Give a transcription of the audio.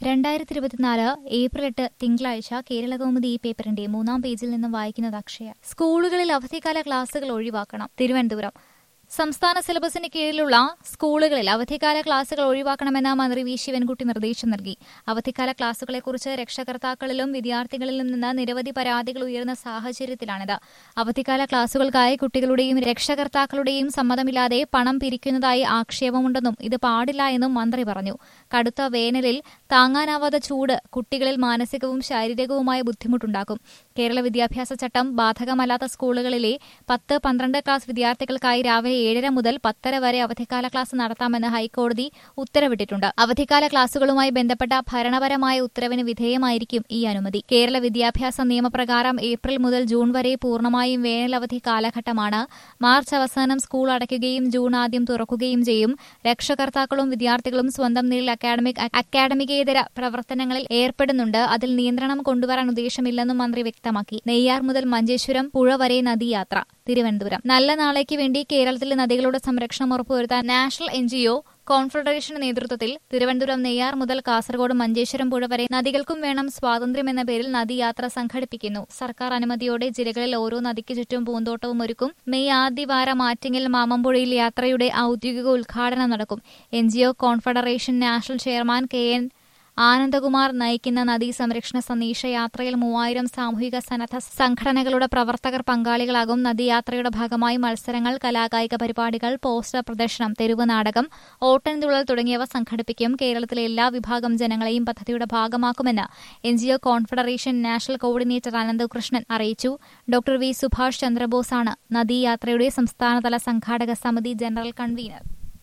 രണ്ടായിരത്തി ഇരുപത്തിനാല് ഏപ്രിൽ എട്ട് തിങ്കളാഴ്ച കേരളകൗമുദി ഈ പേപ്പറിന്റെ മൂന്നാം പേജിൽ നിന്നും വായിക്കുന്നത് അക്ഷയ സ്കൂളുകളിൽ അവധിക്കാല ക്ലാസുകൾ ഒഴിവാക്കണം തിരുവനന്തപുരം സംസ്ഥാന സിലബസിന് കീഴിലുള്ള സ്കൂളുകളിൽ അവധിക്കാല ക്ലാസുകൾ ഒഴിവാക്കണമെന്ന് മന്ത്രി വി ശിവൻകുട്ടി നിർദ്ദേശം നൽകി അവധിക്കാല ക്ലാസുകളെക്കുറിച്ച് രക്ഷകർത്താക്കളിലും വിദ്യാർത്ഥികളിലും നിന്ന് നിരവധി പരാതികൾ ഉയർന്ന സാഹചര്യത്തിലാണിത് അവധിക്കാല ക്ലാസുകൾക്കായി കുട്ടികളുടെയും രക്ഷകർത്താക്കളുടെയും സമ്മതമില്ലാതെ പണം പിരിക്കുന്നതായി ആക്ഷേപമുണ്ടെന്നും ഇത് പാടില്ല എന്നും മന്ത്രി പറഞ്ഞു കടുത്ത വേനലിൽ താങ്ങാനാവാത്ത ചൂട് കുട്ടികളിൽ മാനസികവും ശാരീരികവുമായ ബുദ്ധിമുട്ടുണ്ടാക്കും കേരള വിദ്യാഭ്യാസ ചട്ടം ബാധകമല്ലാത്ത സ്കൂളുകളിലെ പത്ത് പന്ത്രണ്ട് ക്ലാസ് വിദ്യാർത്ഥികൾക്കായി രാവിലെ ഏഴര മുതൽ പത്തര വരെ അവധിക്കാല ക്ലാസ് നടത്താമെന്ന് ഹൈക്കോടതി ഉത്തരവിട്ടിട്ടുണ്ട് അവധിക്കാല ക്ലാസുകളുമായി ബന്ധപ്പെട്ട ഭരണപരമായ ഉത്തരവിന് വിധേയമായിരിക്കും ഈ അനുമതി കേരള വിദ്യാഭ്യാസ നിയമപ്രകാരം ഏപ്രിൽ മുതൽ ജൂൺ വരെ പൂർണ്ണമായും വേനലവധി കാലഘട്ടമാണ് മാർച്ച് അവസാനം സ്കൂൾ അടയ്ക്കുകയും ജൂൺ ആദ്യം തുറക്കുകയും ചെയ്യും രക്ഷകർത്താക്കളും വിദ്യാർത്ഥികളും സ്വന്തം നിലയിൽ അക്കാഡമിക് അക്കാഡമികേതര പ്രവർത്തനങ്ങളിൽ ഏർപ്പെടുന്നുണ്ട് അതിൽ നിയന്ത്രണം കൊണ്ടുവരാൻ ഉദ്ദേശമില്ലെന്നും മന്ത്രി വ്യക്തമാക്കി നെയ്യാർ മുതൽ മഞ്ചേശ്വരം പുഴ വരെ നദിയാത്ര തിരുവനന്തപുരം നല്ല നാളേക്ക് വേണ്ടി കേരളത്തിലെ നദികളുടെ സംരക്ഷണം ഉറപ്പുവരുത്താൻ നാഷണൽ എൻജിഒ കോൺഫെഡറേഷന്റെ നേതൃത്വത്തിൽ തിരുവനന്തപുരം നെയ്യാർ മുതൽ കാസർഗോഡ് മഞ്ചേശ്വരം പുഴ വരെ നദികൾക്കും വേണം സ്വാതന്ത്ര്യം എന്ന പേരിൽ നദിയാത്ര സംഘടിപ്പിക്കുന്നു സർക്കാർ അനുമതിയോടെ ജില്ലകളിൽ ഓരോ നദിക്ക് ചുറ്റും പൂന്തോട്ടവും ഒരുക്കും മെയ് ആദ്യവാരം ആറ്റിങ്ങൽ മാമമ്പുഴയിൽ യാത്രയുടെ ഔദ്യോഗിക ഉദ്ഘാടനം നടക്കും NGO confederation national chairman K N Anandakumar നയിക്കുന്ന നദീ സംരക്ഷണ സന്ദേശ യാത്രയിൽ മൂവായിരം സാമൂഹിക സന്നദ്ധ സംഘടനകളുടെ പ്രവർത്തകർ പങ്കാളികളാകും നദിയാത്രയുടെ ഭാഗമായി മത്സരങ്ങൾ കലാകായിക പരിപാടികൾ പോസ്റ്റർ പ്രദർശനം തെരുവ് നാടകം ഓട്ടൻതുള്ളൽ തുടങ്ങിയവ സംഘടിപ്പിക്കും കേരളത്തിലെ എല്ലാ വിഭാഗം ജനങ്ങളെയും പദ്ധതിയുടെ ഭാഗമാക്കുമെന്ന് NGO confederation national coordinator Ananthakrishnan അറിയിച്ചു ഡോക്ടർ വി സുഭാഷ് ചന്ദ്രബോസാണ് നദീയാത്രയുടെ സംസ്ഥാനതല സംഘാടക സമിതി ജനറൽ കൺവീനർ